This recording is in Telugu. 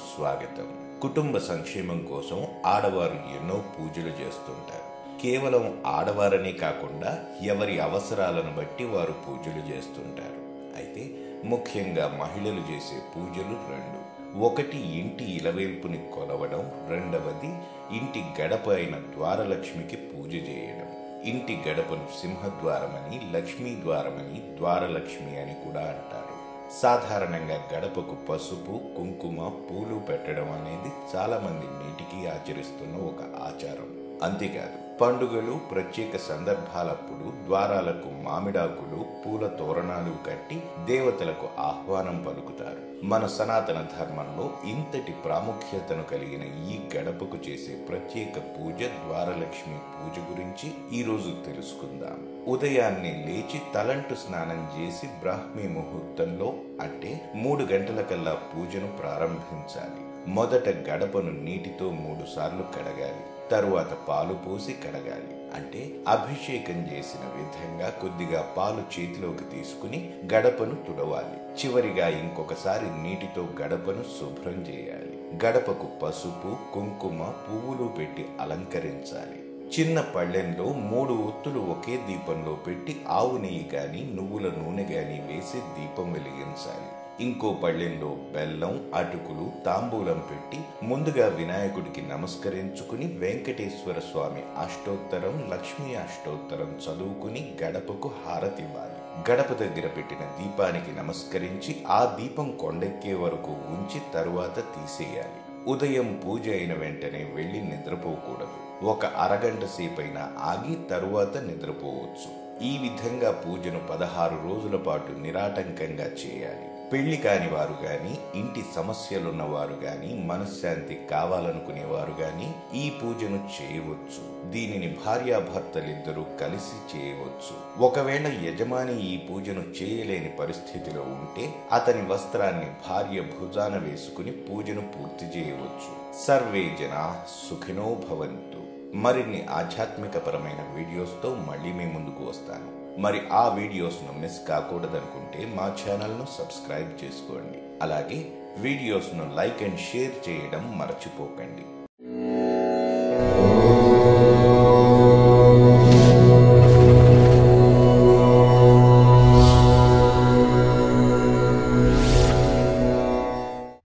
స్వాగతం కుటుంబ సంక్షేమం కోసం ఆడవారు ఎన్నో పూజలు చేస్తుంటారు కేవలం ఆడవారనే కాకుండా ఎవరి అవసరాలను బట్టి వారు పూజలు చేస్తుంటారు అయితే ముఖ్యంగా మహిళలు చేసే పూజలు రెండు ఒకటి ఇంటి ఇలవేల్పుని కొలవడం రెండవది ఇంటి గడప అయిన ద్వారలక్ష్మికి పూజ చేయడం ఇంటి గడపను సింహద్వారమని లక్ష్మీ ద్వారమని ద్వారలక్ష్మి అని కూడా అంటారు సాధారణంగా గడపకు పసుపు కుంకుమ పూలు పెట్టడం అనేది చాలా మంది నేటికి ఆచరిస్తున్న ఒక ఆచారం అంతేకాదు పండుగలు ప్రత్యేక సందర్భాలప్పుడు ద్వారాలకు మామిడాకులు పూల తోరణాలు కట్టి దేవతలకు ఆహ్వానం పలుకుతారు మన సనాతన ధర్మంలో ఇంతటి ప్రాముఖ్యతను కలిగిన ఈ గడపకు చేసే ప్రత్యేక పూజ ద్వారలక్ష్మి పూజ గురించి ఈరోజు తెలుసుకుందాం ఉదయాన్నే లేచి తలంటు స్నానం చేసి బ్రాహ్మీ ముహూర్తంలో అంటే మూడు గంటలకల్లా పూజను ప్రారంభించాలి మొదట గడపను నీటితో మూడు సార్లు కడగాలి తరువాత పాలు పోసి కడగాలి అంటే అభిషేకం చేసిన విధంగా కొద్దిగా పాలు చేతిలోకి తీసుకుని గడపను తుడవాలి చివరిగా ఇంకొకసారి నీటితో గడపను శుభ్రం చేయాలి గడపకు పసుపు కుంకుమ పువ్వులు పెట్టి అలంకరించాలి చిన్న పళ్ళెంలో మూడు ఒత్తులు ఒకే దీపంలో పెట్టి ఆవు నెయ్యి గాని నువ్వుల నూనె గాని వేసి దీపం వెలిగించాలి ఇంకో పళ్ళెంలో బెల్లం అటుకులు తాంబూలం పెట్టి ముందుగా వినాయకుడికి నమస్కరించుకుని వెంకటేశ్వర స్వామి అష్టోత్తరం లక్ష్మీ అష్టోత్తరం చదువుకుని గడపకు హారతివ్వాలి గడప దగ్గర పెట్టిన దీపానికి నమస్కరించి ఆ దీపం కొండెక్కే వరకు ఉంచి తరువాత తీసేయాలి ఉదయం పూజ అయిన వెంటనే వెళ్ళి నిద్రపోకూడదు ఒక అరగంట సేపైనా ఆగి తరువాత నిద్రపోవచ్చు ఈ విధంగా పూజను పదహారు రోజుల పాటు నిరాటంకంగా చేయాలి పెళ్లి కాని వారు గాని ఇంటి సమస్యలున్న వారు గాని మనశ్శాంతి కావాలనుకునేవారు గాని ఈ పూజను చేయవచ్చు దీనిని భార్యాభర్తలిద్దరూ కలిసి చేయవచ్చు ఒకవేళ యజమాని ఈ పూజను చేయలేని పరిస్థితిలో ఉంటే అతని వస్త్రాన్ని భార్య భుజాన వేసుకుని పూజను పూర్తి చేయవచ్చు సర్వే జన సుఖినో భవంతు మరిన్ని ఆధ్యాత్మికపరమైన వీడియోస్తో మళ్ళీ మీ ముందుకు వస్తాను మరి ఆ వీడియోస్ను మిస్ కాకూడదనుకుంటే మా ఛానల్ను సబ్స్క్రైబ్ చేసుకోండి అలాగే వీడియోస్ను లైక్ అండ్ షేర్ చేయడం మర్చిపోకండి